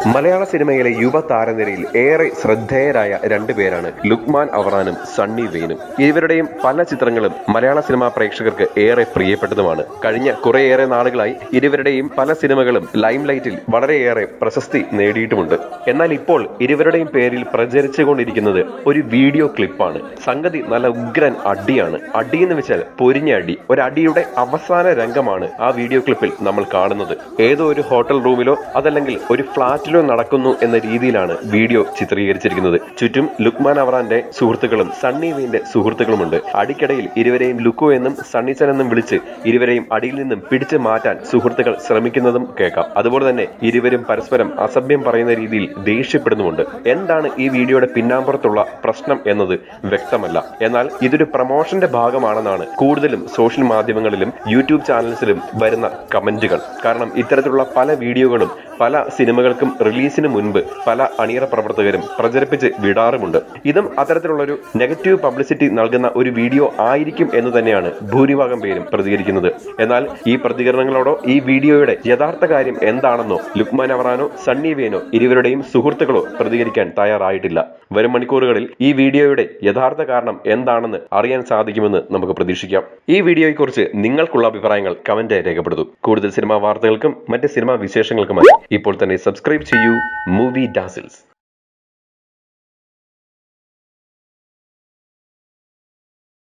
മലയാള സിനിമയിലെ യുവ താരനിരയിൽ ഏറെ ശ്രദ്ധേയരായ രണ്ടുപേരാണ് ലുക്മാൻ അവറാനും സണ്ണി വെയിനും ഇവരുടെയും പല ചിത്രങ്ങളും മലയാള സിനിമാ പ്രേക്ഷകർക്ക് ഏറെ പ്രിയപ്പെട്ടതുമാണ് കഴിഞ്ഞ കുറേയേറെ നാളുകളായി ഇരുവരുടെയും പല സിനിമകളും ലൈം ലൈറ്റിൽ വളരെയേറെ പ്രശസ്തി നേടിയിട്ടുമുണ്ട് എന്നാൽ ഇപ്പോൾ ഇരുവരുടെയും പേരിൽ പ്രചരിച്ചുകൊണ്ടിരിക്കുന്നത് ഒരു വീഡിയോ ക്ലിപ്പാണ് സംഗതി നല്ല ഉഗ്രൻ അടിയാണ് അടി എന്ന് വെച്ചാൽ പൊരിഞ്ഞ അടി ഒരു അടിയുടെ അവസാന രംഗമാണ് ആ വീഡിയോ ക്ലിപ്പിൽ നമ്മൾ കാണുന്നത് ഏതോ ഒരു ഹോട്ടൽ റൂമിലോ അതല്ലെങ്കിൽ ഒരു ഫ്ളാറ്റിലോ നടക്കുന്നു എന്ന രീതിയിലാണ് വീഡിയോ ചിത്രീകരിച്ചിരിക്കുന്നത് ചുറ്റും ലുക്മാൻ അവറാന്റെ സുഹൃത്തുക്കളും സണ്ണി വെയിന്റെ സുഹൃത്തുക്കളുമുണ്ട് അടിക്കടയിൽ ഇരുവരെയും ലുക്കോ എന്നും സണ്ണിച്ചൻ എന്നും വിളിച്ച് ഇരുവരെയും അടിയിൽ നിന്നും പിടിച്ചു മാറ്റാൻ സുഹൃത്തുക്കൾ ശ്രമിക്കുന്നതും കേൾക്കാം അതുപോലെ തന്നെ ഇരുവരും പരസ്പരം അസഭ്യം പറയുന്ന രീതിയിൽ ദേഷ്യപ്പെടുന്നുമുണ്ട് എന്താണ് ഈ വീഡിയോയുടെ പിന്നാമ്പുറത്തുള്ള പ്രശ്നം എന്നത് വ്യക്തമല്ല എന്നാൽ ഇതൊരു പ്രൊമോഷന്റെ ഭാഗമാണെന്നാണ് കൂടുതലും സോഷ്യൽ മാധ്യമങ്ങളിലും യൂട്യൂബ് ചാനൽസിലും വരുന്ന കമന്റുകൾ കാരണം ഇത്തരത്തിലുള്ള പല വീഡിയോകളും പല സിനിമകൾക്കും റിലീസിന് മുൻപ് പല അണിയറ പ്രവർത്തകരും പ്രചരിപ്പിച്ച് വിടാറുമുണ്ട് ഇതും അത്തരത്തിലുള്ള ഒരു നെഗറ്റീവ് പബ്ലിസിറ്റി നൽകുന്ന ഒരു വീഡിയോ ആയിരിക്കും എന്ന് തന്നെയാണ് ഭൂരിഭാഗം പേരും പ്രതികരിക്കുന്നത് എന്നാൽ ഈ പ്രതികരണങ്ങളോടോ ഈ വീഡിയോയുടെ യഥാർത്ഥ കാര്യം എന്താണെന്നോ ലുക്മാൻ അവറാനോ സണ്ണി വേനോ ഇരുവരുടെയും സുഹൃത്തുക്കളോ പ്രതികരിക്കാൻ തയ്യാറായിട്ടില്ല വരും മണിക്കൂറുകളിൽ ഈ വീഡിയോയുടെ യഥാർത്ഥ കാരണം എന്താണെന്ന് അറിയാൻ സാധിക്കുമെന്ന് നമുക്ക് പ്രതീക്ഷിക്കാം ഈ വീഡിയോയെക്കുറിച്ച് നിങ്ങൾക്കുള്ള അഭിപ്രായങ്ങൾ കമന്റ് രേഖപ്പെടുത്തും കൂടുതൽ സിനിമാ വാർത്തകൾക്കും മറ്റ് സിനിമാ വിശേഷങ്ങൾക്കുമായി ഇപ്പോൾ തന്നെ സബ്സ്ക്രൈബ് ചെയ്യൂ മൂവി ഡാസിൽസ്